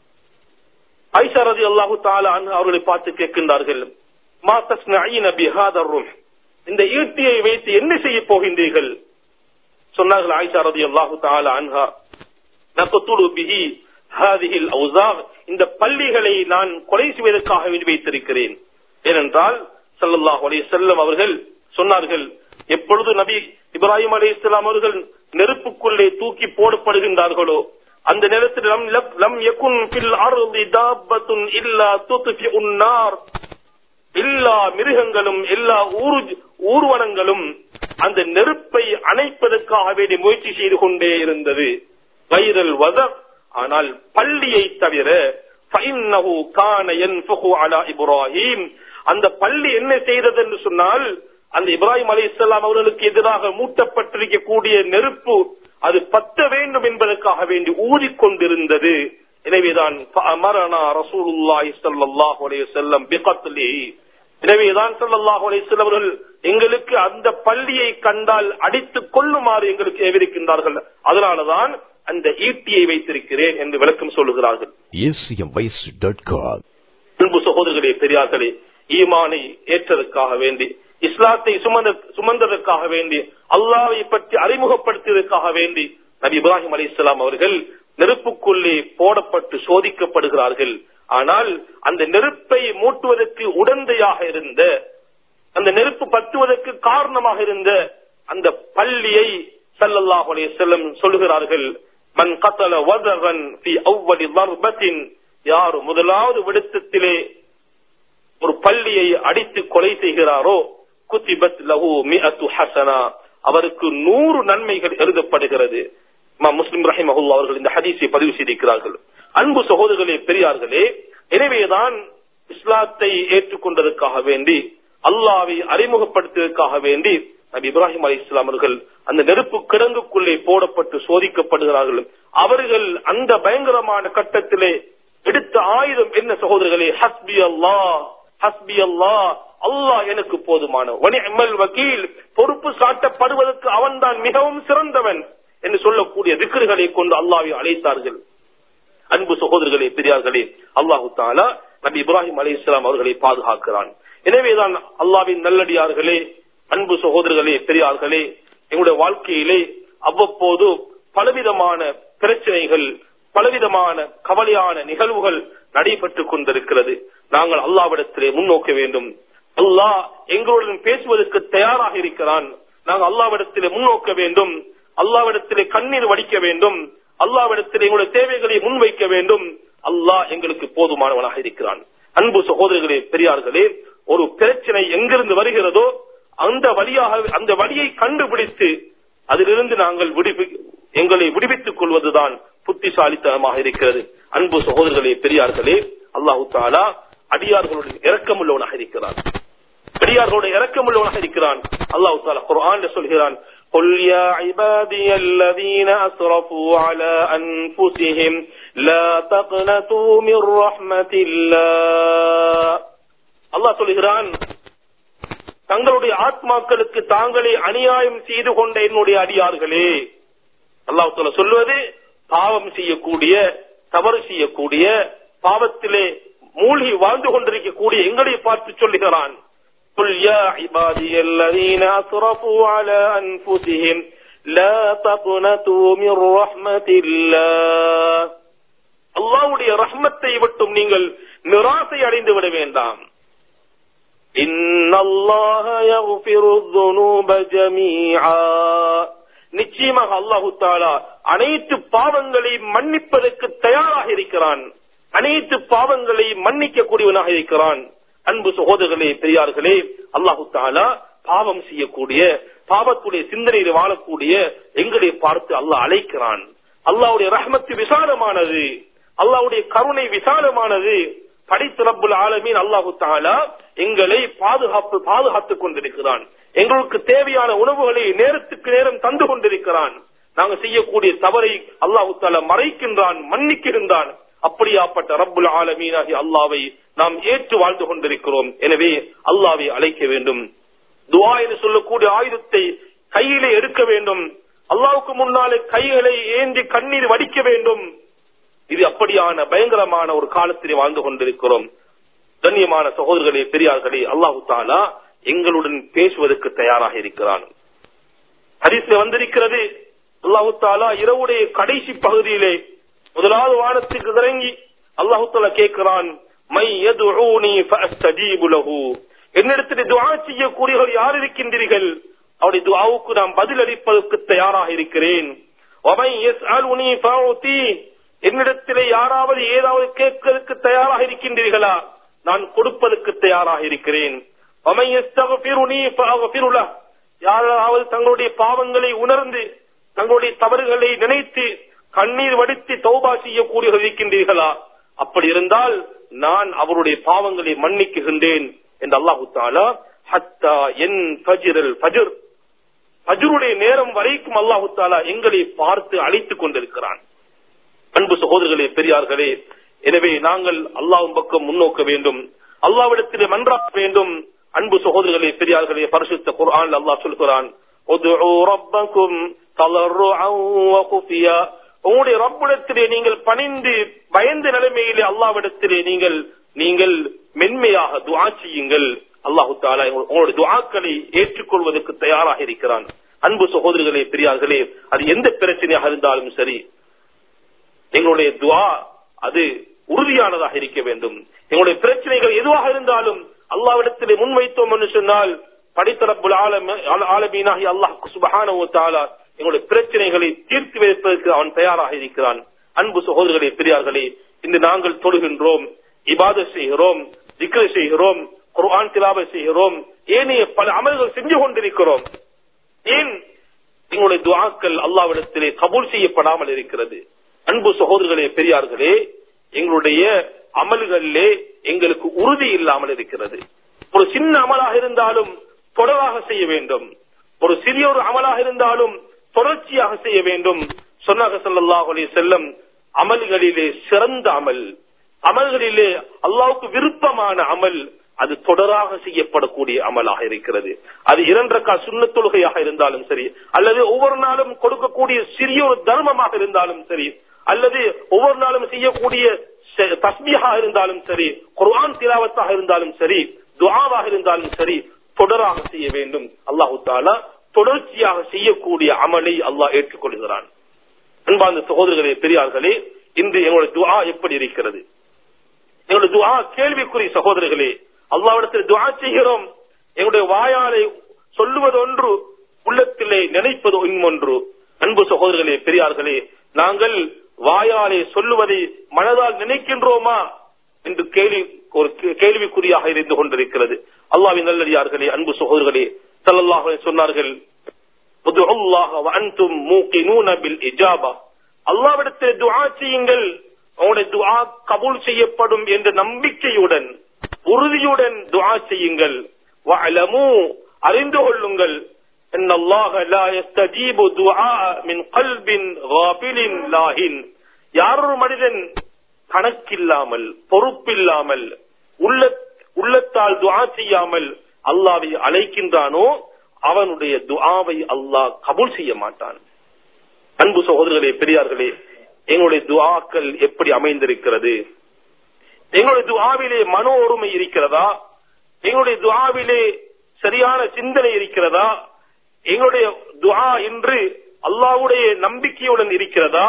ஐஷா ரதி அல்லாஹு தாலா அன்ஹா அவர்களை பார்த்து கேட்கின்றார்கள் மா தஸ்னஈன பிஹாதர் ருஹ் இந்த ஈட்டியை வைத்து என்ன செய்ய போகின்றீர்கள் சொன்னார்கள் ஆயிஷா ரதி அல்லாஹு தாலா அன்ஹா நகத்துடு பிஹி ஹாதிஹில் அவுசார் இந்த பள்ளிகளை நான் கொலை செய்வதற்காக வேண்டி வைத்திருக்கிறேன் ஏனென்றால் ஸல்லல்லாஹு அலைஹி வஸல்லம் அவர்கள் சொன்னார்கள் எப்பொழுது நபி இப்ராஹிம் அலைஹிஸ்ஸலாம் அவர்கள் நெருப்புக்குள்ளே தூக்கி போடப்படுகின்றார்களோ அந்த நேரத்தில் லம் லக்- லம் யகுன் ஃபில் அர்தி தாப்பத்துன் இல்லா துத்ஃபிஉன் நார் எல்லா மிருகங்களும் எல்லா ஊரு ஊர்வனங்களும் அந்த நெருப்பை அணைப்பதற்காக வேண்டி முயற்சி செய்து கொண்டே இருந்தது வைரல் வத ஆனால் பள்ளியை தவிர فإنه كان ينفخ على إبراهيم அந்த பள்ளி என்ன செய்தது என்று சொன்னால் அந்த இப்ராஹிம் அலி இஸ்லாம் அவர்களுக்கு எதிராக மூட்டப்பட்டிருக்கக்கூடிய நெருப்பு அது பத்த வேண்டும் என்பதற்காக வேண்டி ஊதிக்கொண்டிருந்தது எனவேதான் فأمرنا رسول الله صلى الله عليه وسلم بقتله எனவேதான் ஸல்லல்லாஹு அலைஹி வஸல்லம் அவர்கள் எங்களுக்கு அந்த பள்ளியை கண்டால் அடித்துக் கொள்ளுமாறு எங்களுக்கு ஏவிருக்கின்றார்கள் அதனாலதான் அந்த ஈட்டியை வைத்திருக்கிறேன் என்று விளக்கம் சொல்லுகிறார்கள் acmvoice.com. அன்பு சகோதரர்களே பெரியார்களே ஈமானை ஏற்றதற்காக வேண்டி இஸ்லாத்தை சுமந்த சுமந்ததற்காக வேண்டி அல்லாவை பற்றி அறிமுகப்படுத்தியதற்காக வேண்டி நபி இப்ராஹிம் அலி இஸ்லாம் அவர்கள் நெருப்புக்குள்ளே போடப்பட்டு சோதிக்கப்படுகிறார்கள் ஆனால் அந்த நெருப்பை மூட்டுவதற்கு உடந்தையாக இருந்த அந்த நெருப்பு பத்துவதற்கு காரணமாக இருந்த அந்த பள்ளியை சல்லல்லாஹு அலைஹி வஸல்லம் சொல்லுகிறார்கள் மன் கத்தல வதரன் ஃபி அவ்வலி தர்பத்தின் யார் முதலாவது விடுத்தத்திலே ஒரு பள்ளியை அடித்து கொலை செய்கிறாரோ குத்திபத் லஹு மிஅத்து ஹசனா அவருக்கு நூறு நன்மைகள் எழுதப்படுகிறது இமாம் முஸ்லிம் ரஹிமஹுல்லா அவர்கள் இந்த ஹதீஸை பதிவு செய்திருக்கிறார்கள் அன்பு சகோதரர்களே பெரியார்களே எனவேதான் இஸ்லாத்தை ஏற்றுக்கொண்டதற்காக வேண்டி அல்லாவை அறிமுகப்படுத்துவதற்காக வேண்டி நபி இப்ராஹிம் அலி இஸ்லாம் அவர்கள் அந்த நெருப்பு கிடங்குக்குள்ளே போடப்பட்டு சோதிக்கப்படுகிறார்கள் அவர்கள் அந்த பயங்கரமான கட்டத்திலே எடுத்த ஆயுதம் என்ன சகோதரர்களே ஹஸ்பி அல்லா ஹஸ்பி அல்லா அல்லாஹ் எனக்கு போதுமான வனிமல் வக்கீல் பொறுப்பு சாட்டப்படுவதற்கு அவன்தான் மிகவும் சிறந்தவன் என்று சொல்லக்கூடிய திக்கர்களை கொண்டு அல்லாவை அழைத்தார்கள் அன்பு சகோதரர்களே பெரியார்களே அல்லாஹு தாலா நபி இப்ராஹிம் அலி இஸ்லாம் அவர்களை பாதுகாக்கிறான் எனவேதான் அல்லாவின் நல்லடியார்களே அன்பு சகோதரர்களே பெரியார்களே எங்களுடைய வாழ்க்கையிலே அவ்வப்போது பலவிதமான பிரச்சனைகள் பலவிதமான கவலையான நிகழ்வுகள் நடைபெற்றுக் கொண்டிருக்கிறது நாங்கள் அல்லாவிடத்திலே முன்னோக்க வேண்டும் அல்லாஹ் எங்களுடன் பேசுவதற்கு தயாராக இருக்கிறான் நாங்கள் அல்லாவிடத்திலே முன்னோக்க வேண்டும் அல்லாவிடத்திலே கண்ணீர் வடிக்க வேண்டும் அல்லாவிடத்திலே எங்களுடைய தேவைகளை முன்வைக்க வேண்டும் அல்லாஹ் எங்களுக்கு போதுமானவனாக இருக்கிறான் அன்பு சகோதரர்களே பெரியார்களே ஒரு பிரச்சனை எங்கிருந்து வருகிறதோ அந்த வழியாக அந்த வழியை கண்டுபிடித்து அதிலிருந்து நாங்கள் விடுவி எங்களை விடுவித்துக் கொள்வதுதான் புத்திசாலித்தனமாக இருக்கிறது அன்பு சகோதரர்களே பெரியார்களே அல்லாஹு தாலா அடியார்களுடைய இரக்கமுள்ளவனாக இருக்கிறான் அடியார்களுடைய இரக்கமுள்ளவனாக இருக்கிறான் அல்லாஹு தாலா குர்ஆன் சொல்கிறான் قل يا عبادي الذين أسرفوا على أنفسهم لا تقنطوا من رحمة الله الله சொல்கிறான் தங்களுடைய ஆத்மாக்களுக்கு தாங்களே அநியாயம் செய்து கொண்ட என்னுடைய அடியார்களே அல்லாஹ் சொல்வது பாவம் செய்யக்கூடிய தவறு செய்யக்கூடிய பாவத்திலே மூழ்கி வாழ்ந்து கொண்டிருக்கக்கூடிய எங்களை பார்த்து சொல்லுகிறான் قل يا عبادي الذين أسرفوا على أنفسهم لا تقنطوا من رحمة الله அல்லாவுடைய ரஹ்மத்தை விட்டும் நீங்கள் நிராசை அடைந்து விட வேண்டாம் நிச்சயமாக அல்லாஹு தாலா அனைத்து பாவங்களை மன்னிப்பதற்கு தயாராக இருக்கிறான் அனைத்து பாவங்களை மன்னிக்க கூடியவனாக இருக்கிறான் அன்பு சகோதரர்களே பெரியார்களே அல்லாஹு தாலா பாவம் செய்யக்கூடிய பாவத்துடைய சிந்தனையில் வாழக்கூடிய எங்களை பார்த்து அல்லாஹ் அழைக்கிறான் அல்லாவுடைய ரஹ்மத்து விசாலமானது அல்லாவுடைய கருணை விசாலமானது படித்து ரப்புல் ஆலமீன் அல்லாஹு தாலா எங்களை பாதுகாப்பு பாதுகாத்துக் கொண்டிருக்கிறான் எங்களுக்கு தேவையான உணவுகளை நேரத்துக்கு நேரம் தந்து கொண்டிருக்கிறான் நாங்க செய்யக்கூடிய தவறை அல்லாஹு தாலா மறைக்கின்றான் மன்னிக்கின்றான் அப்படியாப்பட்ட ரப்புல் ஆலமீனாகி அல்லாவை நாம் ஏற்று வாழ்ந்து கொண்டிருக்கிறோம் எனவே அல்லாவை அழைக்க வேண்டும் துவா என்று சொல்லக்கூடிய ஆயுதத்தை கையிலே எடுக்க வேண்டும் அல்லாவுக்கு முன்னாலே கைகளை ஏந்தி கண்ணீர் வடிக்க வேண்டும் இது அப்படியான பயங்கரமான ஒரு காலத்திலே வாழ்ந்து கொண்டிருக்கிறோம் கண்ணியமான சகோதரர்களே பெரியார்களே அல்லாஹு தாலா எங்களுடன் பேசுவதற்கு தயாராக இருக்கிறான் ஹரிஸ்ல வந்திருக்கிறது அல்லாஹு தாலா இரவுடைய கடைசி பகுதியிலே முதலாவது வானத்துக்கு இறங்கி அல்லாஹு தாலா கேட்கிறான் மை யதுஊனி ஃபஅஸ்தஜீபு லஹு என்னிடத்தில் துஆ செய்யக்கூடியவர்கள் யார் இருக்கின்றீர்கள் அவருடைய துஆவுக்கு நான் பதில் அளிப்பதற்கு தயாராக இருக்கிறேன் வமை யஸ்அலுனி ஃபஅதி என்னிடத்திலே யாராவது ஏதாவது கேட்பதற்கு தயாராக இருக்கின்றீர்களா நான் கொடுப்பதற்கு தயாராக இருக்கிறேன் யாராவது தங்களுடைய பாவங்களை உணர்ந்து தங்களுடைய தவறுகளை நினைத்து கண்ணீர் வடித்து தௌபா செய்யக்கூடியவர்கள் இருக்கின்றீர்களா அப்படி இருந்தால் நான் அவருடைய பாவங்களை மன்னிக்குகின்றேன் என்று அல்லாஹு தாலா ஹத்தா என் ஃபஜ்ரல் ஃபஜ்ர் ஃபஜ்ருடைய நேரம் வரைக்கும் அல்லாஹு தாலா எங்களை பார்த்து அழைத்துக் கொண்டிருக்கிறான் அன்பு சகோதரர்களே பெரியார்களே எனவே நாங்கள் அல்லாஹ்வின் பக்கம் முன்னோக்க வேண்டும் அல்லாவிடத்திலே மன்றாட வேண்டும் அன்பு சகோதரர்களே பெரியார்களே பரிசுத்த குர்ஆன் அல்லாஹ் சொல்கிறான் உங்களுடைய ரப்பிடத்திலே நீங்கள் பணிந்து பயந்த நிலைமையிலே அல்லாவிடத்திலே நீங்கள் நீங்கள் மென்மையாக துஆ செய்யுங்கள் அல்லாஹு தாலா உங்களுடைய துஆக்களை ஏற்றுக்கொள்வதற்கு தயாராக இருக்கிறான் அன்பு சகோதரர்களே பெரியார்களே அது எந்த பிரச்சனையாக இருந்தாலும் சரி எங்களுடைய துஆ அது உறுதியானதாக இருக்க வேண்டும் எங்களுடைய பிரச்சனைகள் எதுவாக இருந்தாலும் அல்லாவிடத்திலே முன்வைத்தோம் என்று சொன்னால் படித்தரப்புல் ஆலமீனாகி அல்லாஹ் சுபஹானஹு வ தஆலா எங்களுடைய பிரச்சனைகளை தீர்த்து வைப்பதற்கு அவன் தயாராக இருக்கிறான் அன்பு சகோதரர்களே பெரியார்களே இன்று நாங்கள் தொழுகின்றோம் இபாத செய்கிறோம் திக்ர செய்கிறோம் குர்ஆன் திலாவை செய்கிறோம் ஏனைய பல அமல்கள் செஞ்சு கொண்டிருக்கிறோம் ஏன் எங்களுடைய துஆக்கள் அல்லாவிடத்திலே கபூல் செய்யப்படாமல் இருக்கிறது அன்பு சகோதரர்களே பெரியார்களே எங்களுடைய அமல்களிலே எங்களுக்கு உறுதி இல்லாமல் இருக்கிறது ஒரு சின்ன அமலாக இருந்தாலும் தொடராக செய்ய வேண்டும் ஒரு சிறிய ஒரு அமலாக இருந்தாலும் தொடர்ச்சியாக செய்ய வேண்டும் சொன்னாக ஸல்லல்லாஹு அலைஹி செல்லம் அமல்களிலே சிறந்த அமல் அமல்களிலே அல்லாவுக்கு விருப்பமான அமல் அது தொடராக செய்யப்படக்கூடிய அமலாக இருக்கிறது அது இரண்டக்கா சுண்ண தொழுகையாக இருந்தாலும் சரி அல்லது ஒவ்வொரு நாளும் கொடுக்கக்கூடிய சிறிய ஒரு தர்மமாக இருந்தாலும் சரி அல்லது ஒவ்வொரு நாளும் செய்யக்கூடிய தஸ்மியாக இருந்தாலும் சரி குர்ஆன் திலாவத்தாக இருந்தாலும் சரி துஆவாக இருந்தாலும் சரி தொடராக செய்ய வேண்டும் அல்லாஹு தாலா தொடர்ச்சியாக செய்யக்கூடிய அமலை அல்லாஹ் ஏற்றுக்கொள்கிறான் அன்பார்ந்த சகோதரர்களே பெரியார்களே இன்று எங்களுடைய துஆ எப்படி இருக்கிறது எங்களுடைய துஆ கேள்விக்குறி சகோதரர்களே அல்லாவிடத்தில் துஆ செய்கிறோம் எங்களுடைய வாயாலை சொல்லுவது ஒன்று உள்ளத்திலே நினைப்பது இன்னொன்று அன்பு சகோதரர்களே பெரியார்களே நாங்கள் வாயாலே சொல்லுவதை மனதால் நினைக்கின்றோமா என்று கேள்வி ஒரு கேள்விக்குறியாக இருந்து கொண்டிருக்கிறது அல்லாவின் நல்லடியார்களே அன்பு சகோதரர்களே சல்லல்லாஹு சொன்னார்கள் அல்லாவிடத்தில் துஆ செய்யுங்கள் உங்களுடைய துஆ கபூல் செய்யப்படும் என்ற நம்பிக்கையுடன் உறுதியுடன் துஆ செய்யுங்கள் வஅலமு அறிந்து கொள்ளுங்கள் ان الله لا يستجيب دعاء من قلب غافل لاهن யார் ஒரு மனிதன் கணக்கில்லாமல் பொறுப்பில்லாமல் உள்ள உள்ளத்தால் துஆ செய்யாமல் அல்லாவை அழைக்கின்றானோ அவனுடைய துஆவை அல்லாஹ் கபூல் செய்ய மாட்டான் அன்பு சகோதரர்களே பெரியார்களே எங்களுடைய துஆக்கள் எப்படி அமைந்திருக்கிறது எங்களுடைய துஆவிலே மனோ ஒருமை இருக்கிறதா எங்களுடைய துஆவிலே சரியான சிந்தனை இருக்கிறதா எங்களுடைய துஆ இன்று அல்லாவுடைய நம்பிக்கையுடன் இருக்கிறதா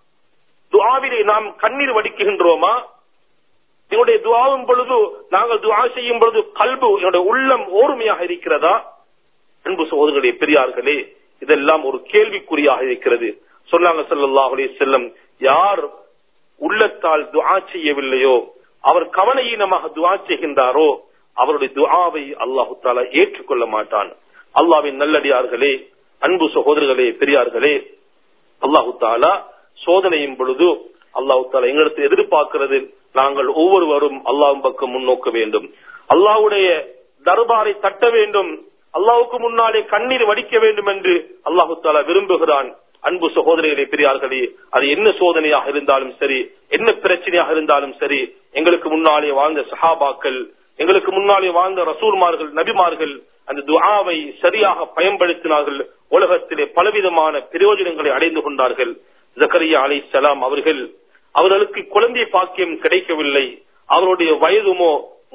துஆவிலே நாம் கண்ணீர் வடிக்குகின்றோமா எங்களுடைய துவாவும் பொழுது நாங்கள் துவா செய்யும் பொழுது கல்பு என்னுடைய உள்ளம் ஓர்மையாக இருக்கிறதா அன்பு சகோதரர்களே பெரியார்களே இதெல்லாம் ஒரு கேள்விக்குறியாக இருக்கிறது சொன்னாங்க ஸல்லல்லாஹு அலைஹி செல்லம் யார் உள்ளத்தால் துஆ செய்யவில்லையோ அவர் கவனையீனமாக துஆ செய்கின்றாரோ அவருடைய துஆவை அல்லாஹு தாலா ஏற்றுக்கொள்ள மாட்டான் அல்லாவின் நல்லடியார்களே அன்பு சகோதரர்களே பெரியார்களே அல்லாஹு தாலா சோதனையும் பொழுது அல்லாஹு தாலா எங்களுக்கு எதிர்பார்க்கிறது நாங்கள் ஒவ்வொருவரும் அல்லாஹ் பக்கம் முன்னோக்க வேண்டும் அல்லாஹ்வுடைய தர்பாரை தட்ட வேண்டும் அல்லாஹுக்கு முன்னாலே கண்ணீர் வடிக்க வேண்டும் என்று அல்லாஹு தாலா விரும்புகிறான் அன்பு சகோதரிகளே பெரியார்களே அது என்ன சோதனையாக இருந்தாலும் சரி என்ன பிரச்சனையாக இருந்தாலும் சரி எங்களுக்கு முன்னாலே வாழ்ந்த சஹாபாக்கள் எங்களுக்கு முன்னாலே வாழ்ந்த ரசூல்மார்கள் நபிமார்கள் அந்த துஆவை சரியாக பயன்படுத்தினார்கள் உலகத்திலே பலவிதமான பிரயோஜனங்களை அடைந்து கொண்டார்கள் ஜக்கரியா அலை சலாம் அவர்கள் அவர்களுக்கு குழந்தை பாக்கியம் கிடைக்கவில்லை அவருடைய வயதுமோ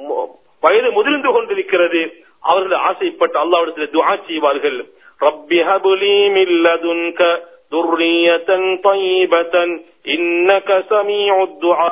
வயது முதிர்ந்து கொண்டிருக்கிறது அவர்கள் ஆசைப்பட்டு அல்லாவிடத்தில் துஆ செய்வார்கள் ரப்பி ஹபுலி மின் லதுன்க ذرية طيبة إنك سميع الدعاء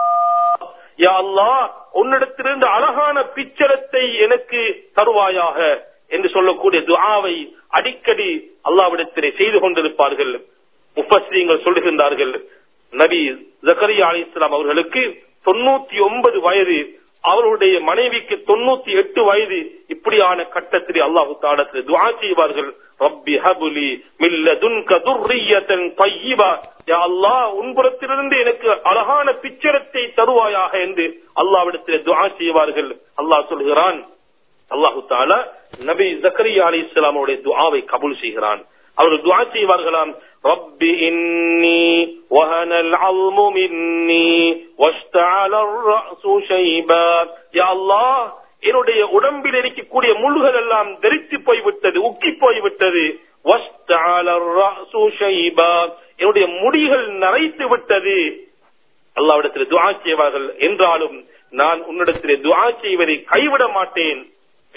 யா அல்லாஹ் உன்னிடத்திலிருந்து அழகான பிச்சரத்தை எனக்கு தருவாயாக என்று சொல்லக்கூடிய துஆவை அடிக்கடி அல்லாவிடத்திலே செய்து கொண்டிருப்பார்கள் முஃபஸ்ரீங்கள் சொல்லுகின்றார்கள் நபி ஜக்கரியா அலி இஸ்லாம் அவர்களுக்கு தொண்ணூத்தி ஒன்பது வயது அவருடைய மனைவிக்கு தொண்ணூத்தி எட்டு வயது இப்படியான கட்டத்திலே அல்லாஹு தாடத்தில் துஆ செய்வார்கள் ரப்பி ஹபுலி மில்லதுன்க துர்ரியத்தன் தையிபா யா அல்லாஹ் உன்புறத்திலிருந்து எனக்கு அழகான பிச்சரத்தை தருவாயாக என்று அல்லாவிடத்தில் துஆ செய்வார்கள் அல்லாஹ் சொல்கிறான் அல்லாஹு தாலா நபி ஜக்கரியா அலி இஸ்லாமுடைய துஆவை கபூல் செய்கிறான் அவர்கள் துஆ செய்வார்களாம் ரப்பி இன்னி وهن العظم مني واشتعل الرأس شيبا يا الله என்னுடைய உடம்பில் இருக்கக்கூடிய முள்கள் எல்லாம் தெரித்து போய்விட்டது உக்கி போய்விட்டது என்னுடைய முடிகள் நரைத்து விட்டது அல்லாவிடத்தில் துஆ செய்வார்கள் என்றாலும் நான் உன்னிடத்திலே துஆ செய்வதை கைவிட மாட்டேன்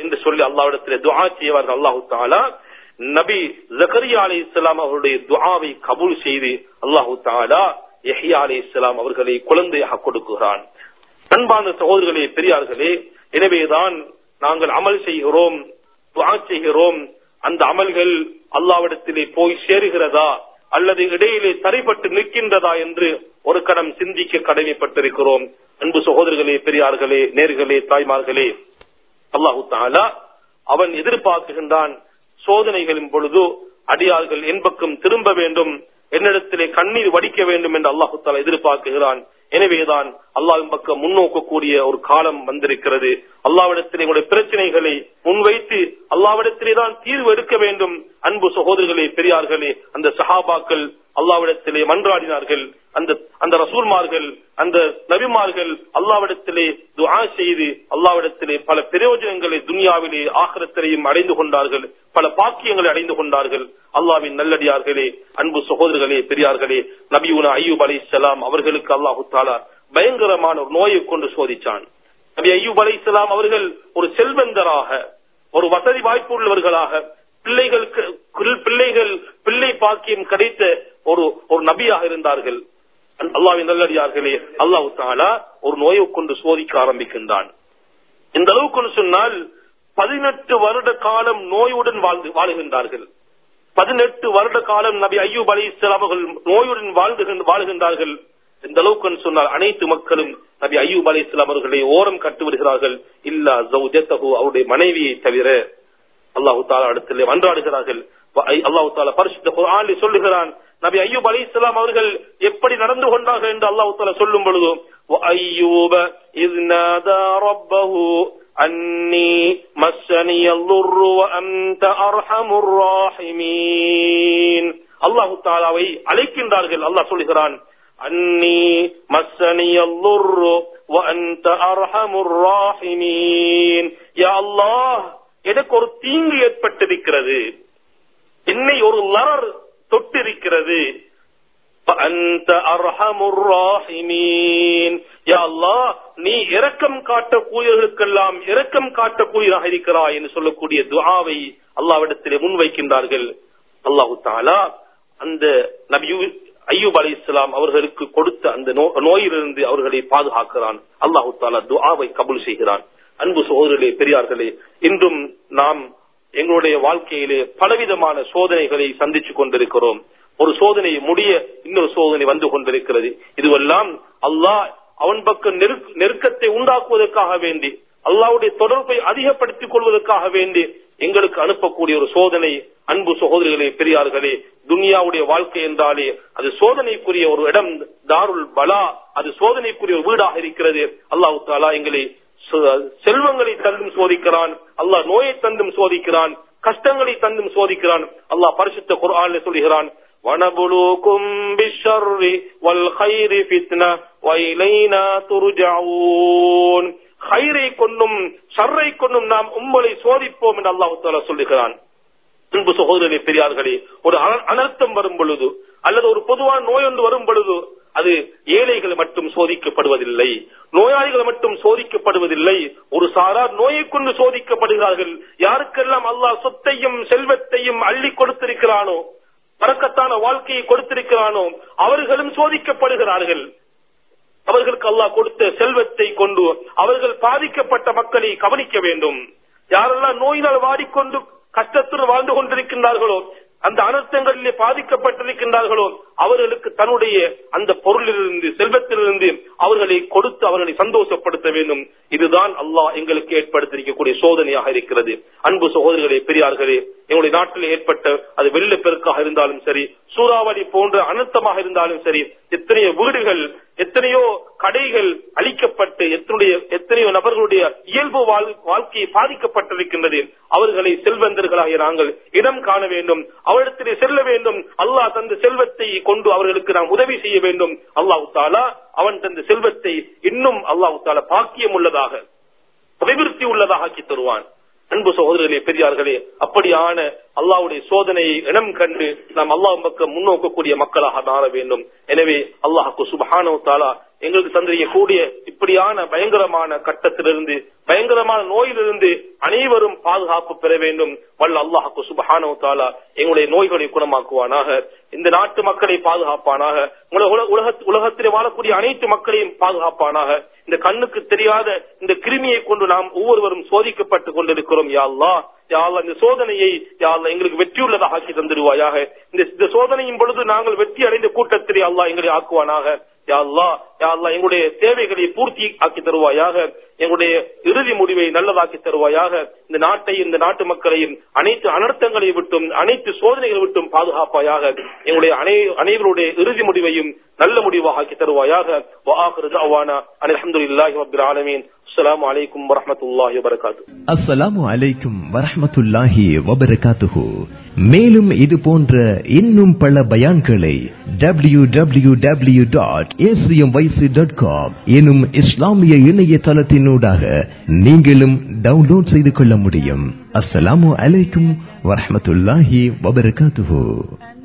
என்று சொல்லி அல்லாவிடத்திலே துஆ செய்வார்கள் அல்லாஹு தாலா நபி ஜக்கரியா அலி இஸ்லாம் அவருடைய துஆவை கபூல் செய்து அல்லாஹு தாலா யஹ்யா அலி இஸ்லாம் அவர்களை குழந்தையாக கொடுக்குகிறான் அன்பான சகோதரர்களே பெரியார்களே எனவேதான் நாங்கள் அமல் செய்கிறோம் துஆ செய்கிறோம் அந்த அமல்கள் அல்லாவிடத்திலே போய் சேருகிறதா அல்லது இடையிலே தரைப்பட்டு நிற்கின்றதா என்று ஒரு கடம் சிந்திக்க கடமைப்பட்டிருக்கிறோம் அன்பு சகோதரர்களே பெரியார்களே நேர்களே தாய்மார்களே அல்லாஹு தாலா அவன் எதிர்பார்க்குகின்றான் சோதனைகளின் பொழுது அடியார்கள் என் பக்கம் திரும்ப வேண்டும் என்னிடத்திலே கண்ணீர் வடிக்க வேண்டும் என்று அல்லாஹு தாலா எதிர்பார்க்குகிறான் எனவேதான் அல்லாஹின் பக்கம் முன்னோக்கக்கூடிய ஒரு காலம் வந்திருக்கிறது அல்லாவிடத்திலே உங்களுடைய பிரச்சனைகளை முன்வைத்து அல்லாவிடத்திலே தான் தீர்வு எடுக்க வேண்டும் அன்பு சகோதரர்களே பெரியார்களே அந்த சஹாபாக்கள் அல்லாவிடத்திலே மன்றாடினார்கள் அந்த அந்த ரசூல்மார்கள் அந்த நபிமார்கள் அல்லாவிடத்திலே துஆ செய்து அல்லாவிடத்திலே பல பிரயோஜனங்களை துனியாவிலே ஆகரத்திலையும் அடைந்து கொண்டார்கள் பல பாக்கியங்களை அடைந்து கொண்டார்கள் அல்லாவின் நல்லடியார்களே அன்பு சகோதரர்களே பெரியார்களே நபியுனா ஐயூப் அலி அவர்களுக்கு அல்லாஹு தாலா பயங்கரமான ஒரு நோயை கொண்டு சோதிச்சான் நபி ஐயூப் அலி அவர்கள் ஒரு செல்வந்தராக ஒரு வசதி வாய்ப்பு உள்ளவர்களாக பிள்ளைகளுக்கு பிள்ளைகள் பிள்ளை பாக்கியம் கிடைத்த ஒரு ஒரு நபியாக இருந்தார்கள் அல்லாவின் நல்லடியார்களே அல்லாஹு தாலா ஒரு நோயை கொண்டு சோதிக்க ஆரம்பிக்கின்றான் இந்த அளவுக்கு சொன்னால் பதினெட்டு வருட காலம் நோயுடன் வாழ்ந்து வாழுகின்றார்கள் பதினெட்டு வருட காலம் நபி ஐயூப் அலி இஸ்லாம் அவர்கள் நோயுடன் வாழ்ந்து வாழுகின்றார்கள் இந்த அளவுக்கு சொன்னால் அனைத்து மக்களும் நபி ஐயூப் அலி இஸ்லாம் அவர்களை ஓரம் கட்டு விடுகிறார்கள் இல்லா ஜவுஜத்தகு அவருடைய மனைவியை தவிர அல்லாஹு தாலா இடத்திலே மன்றாடுகிறார்கள் அல்லாஹு தாலா பரிசுத்த குர்ஆனில் சொல்லுகிறான் நபி ஐயூப் அலி இஸ்லாம் அவர்கள் எப்படி நடந்து கொண்டார்கள் என்று அல்லாஹு தாலா சொல்லும் பொழுது ஐயூப இஸ்நாதா ரப்பஹு அன்னி மஸ்ஸனி அல்லுர்ரு வ அன்த அர்ஹமுர் ராஹிமீன் அல்லாஹு தாலாவை அழைக்கின்றார்கள் அல்லாஹ் சொல்கிறான் அன்னி மஸ்ஸனி அல்லுர்ரு வ அன்த அர்ஹமுர் ராஹிமீன் யா அல்லாஹ் எனக்கு ஒரு தீங்கு ஏற்பட்டிருக்கிறது என்னை ஒரு லரர் தொட்டிருக்கிறது நீ இரக்கம் காட்டக்கூடியவர்களுக்கெல்லாம் இரக்கம் காட்டக்கூடியதாக இருக்கிறாய் என்று சொல்லக்கூடிய துஆவை அல்லாவிடத்திலே முன்வைக்கின்றார்கள் அல்லாஹு தாலா அந்த நபி ஐயூப் அலி இஸ்லாம் அவர்களுக்கு கொடுத்த அந்த நோயிலிருந்து அவர்களை பாதுகாக்கிறான் அல்லாஹு தாலா துஆவை கபுல் செய்கிறான் அன்பு சகோதரர்களே பெரியார்களே இன்றும் நாம் எங்களுடைய வாழ்க்கையிலே பலவிதமான சோதனைகளை சந்திச்சு கொண்டிருக்கிறோம் ஒரு சோதனை முடிய இன்னொரு சோதனை வந்து கொண்டிருக்கிறது இதுவெல்லாம் அல்லாஹ் அவன் பக்கம் நெருக்கத்தை உண்டாக்குவதற்காக வேண்டி அல்லாவுடைய தொடர்பை அதிகப்படுத்திக் கொள்வதற்காக வேண்டி எங்களுக்கு அனுப்பக்கூடிய ஒரு சோதனை அன்பு சகோதரிகளே பெரியார்களே துனியாவுடைய வாழ்க்கை என்றாலே அது சோதனைக்குரிய ஒரு இடம் தாருல் பலா அது சோதனைக்குரிய ஒரு வீடாக இருக்கிறது அல்லாஹு தாலா எங்களை செல்வங்களை தந்தும் சோதிக்கிறான் அல்லாஹ் நோயை தந்தும் சோதிக்கிறான் கஷ்டங்களை தந்தும் சோதிக்கிறான் அல்லாஹ் பரிசுத்த குர்ஆன்ல சொல்கிறான் وَنَبْلُوكُمْ بِالشَّرِّ وَالْخَيْرِ فِتْنَةً وَإِلَيْنَا تُرْجَعُونَ خيரை கொண்டும் ஷர்ரை கொண்டும் நாம் உங்களை சோதிப்போம் என்று அல்லாஹ் தஆலா சொல்லுகிறான் அன்பு சகோதரர்களே பெரியார்களே ஒரு அனர்த்தம் வரும் பொழுது அல்லது ஒரு பொதுவான நோய் ஒன்று வரும் பொழுது அது ஏழைகள் மட்டும் சோதிக்கப்படுவதில்லை நோயாளிகள் மட்டும் சோதிக்கப்படுவதில்லை ஒரு சாரார் நோயை கொண்டு சோதிக்கப்படுகிறார்கள் யாருக்கெல்லாம் அல்லாஹ் சொத்தையும் செல்வத்தையும் அள்ளி கொடுத்திருக்கிறானோ பறக்கத்தான வாழ்க்கையை கொடுத்திருக்கிறானோ அவர்களும் சோதிக்கப்படுகிறார்கள் அவர்களுக்கு அல்லாஹ் கொடுத்த செல்வத்தை கொண்டு அவர்கள் பாதிக்கப்பட்ட மக்களை கவனிக்க வேண்டும் யாரெல்லாம் நோயினால் வாடிக்கொண்டு கஷ்டத்துடன் வாழ்ந்து கொண்டிருக்கின்றார்களோ அந்த அனர்த்தங்களிலே பாதிக்கப்பட்டிருக்கின்றார்களோ அவர்களுக்கு தன்னுடைய அந்த பொருளிலிருந்து செல்வத்திலிருந்து அவர்களை கொடுத்து அவர்களை சந்தோஷப்படுத்த வேண்டும் இதுதான் அல்லாஹ் எங்களுக்கு ஏற்படுத்தியிருக்கக்கூடிய சோதனையாக இருக்கிறது அன்பு சகோதரிகளே பெரியார்களே எங்களுடைய நாட்டில் ஏற்பட்ட அது வெள்ளப்பெருக்காக இருந்தாலும் சரி சூறாவளி போன்ற அனர்த்தமாக இருந்தாலும் சரி எத்தனையோ வீடுகள் எத்தனையோ கடைகள் அழிக்கப்பட்டு எத்தனைய எத்தனையோ நபர்களுடைய இயல்பு வாழ்க்கை பாதிக்கப்பட்டிருக்கின்றது அவர்களை செல்வந்தர்களாகிய நாங்கள் இடம் காண வேண்டும் அவரிடத்திலே செல்ல வேண்டும் அல்லாஹ் தந்த செல்வத்தை கொண்டு அவர்களுக்கு நாம் உதவி செய்ய வேண்டும் அல்லாஹு தாலா அவன் தந்த செல்வத்தை இன்னும் அல்லாஹு தாலா பாக்கியம் உள்ளதாக அபிவிருத்தி உள்ளதாக ஆக்கி தருவான் அன்பு சகோதரர்களே பெரியார்களே அப்படியான அல்லாவுடைய சோதனையை இனம் கண்டு நாம் அல்லாஹ் பக்கம் முன்னோக்கக்கூடிய மக்களாக மாற வேண்டும் எனவே அல்லாஹுக்கு சுபஹானோ தாலா எங்களுக்கு தந்திருக்கக்கூடிய இப்படியான பயங்கரமான கட்டத்திலிருந்து பயங்கரமான நோயிலிருந்து அனைவரும் பாதுகாப்பு பெற வேண்டும் வல்ல அல்லாஹுக்கு சுபஹானோ தாலா எங்களுடைய நோய்களை குணமாக்குவானாக இந்த நாட்டு மக்களை பாதுகாப்பானாக உலகத்திலே வாழக்கூடிய அனைத்து மக்களையும் பாதுகாப்பானாக இந்த கண்ணுக்கு தெரியாத இந்த கிருமியை கொண்டு நாம் ஒவ்வொருவரும் சோதிக்கப்பட்டு கொண்டிருக்கிறோம் யா அல்லா யாழ்லா இந்த சோதனையை யாழ்லா எங்களுக்கு வெற்றியுள்ளதாக ஆக்கி தந்துடுவாயாக இந்த சோதனையின் பொழுது நாங்கள் வெற்றி அடைந்த கூட்டத்திலே அல்லாஹ் எங்களை ஆக்குவானாக யாழ்லா யாழ்லா எங்களுடைய தேவைகளை பூர்த்தி ஆக்கி தருவாயாக எங்களுடைய இறுதி முடிவை நல்லதாக்கி தருவாயாக இந்த நாட்டை இந்த நாட்டு மக்களையும் அனைத்து அனர்த்தங்களை விட்டும் அனைத்து சோதனைகளை விட்டும் பாதுகாப்பாயாக எங்களுடைய அனைவருடைய இறுதி முடிவையும் நல்ல முடிவாக ஆக்கி தருவாயாக அலமதுல்லாஹி ரபில் ஆலமீன் அஸ்ஸலாமு அலைக்கும் வரஹ்மத்துல்லாஹி வபரகாத்து அஸ்ஸலாமு அலைக்கும் வரஹ்மத்துல்லாஹி வபரகாத்துஹு மேலும் இது போன்ற இன்னும் பல பயான்களை W W W dot dot com எனும் இஸ்லாமிய இணையதளத்தினூடாக நீங்களும் டவுன்லோட் செய்து கொள்ள முடியும் அஸ்ஸலாமு அலைக்கும் வரஹ்மத்துல்லாஹி வபரகாத்துஹு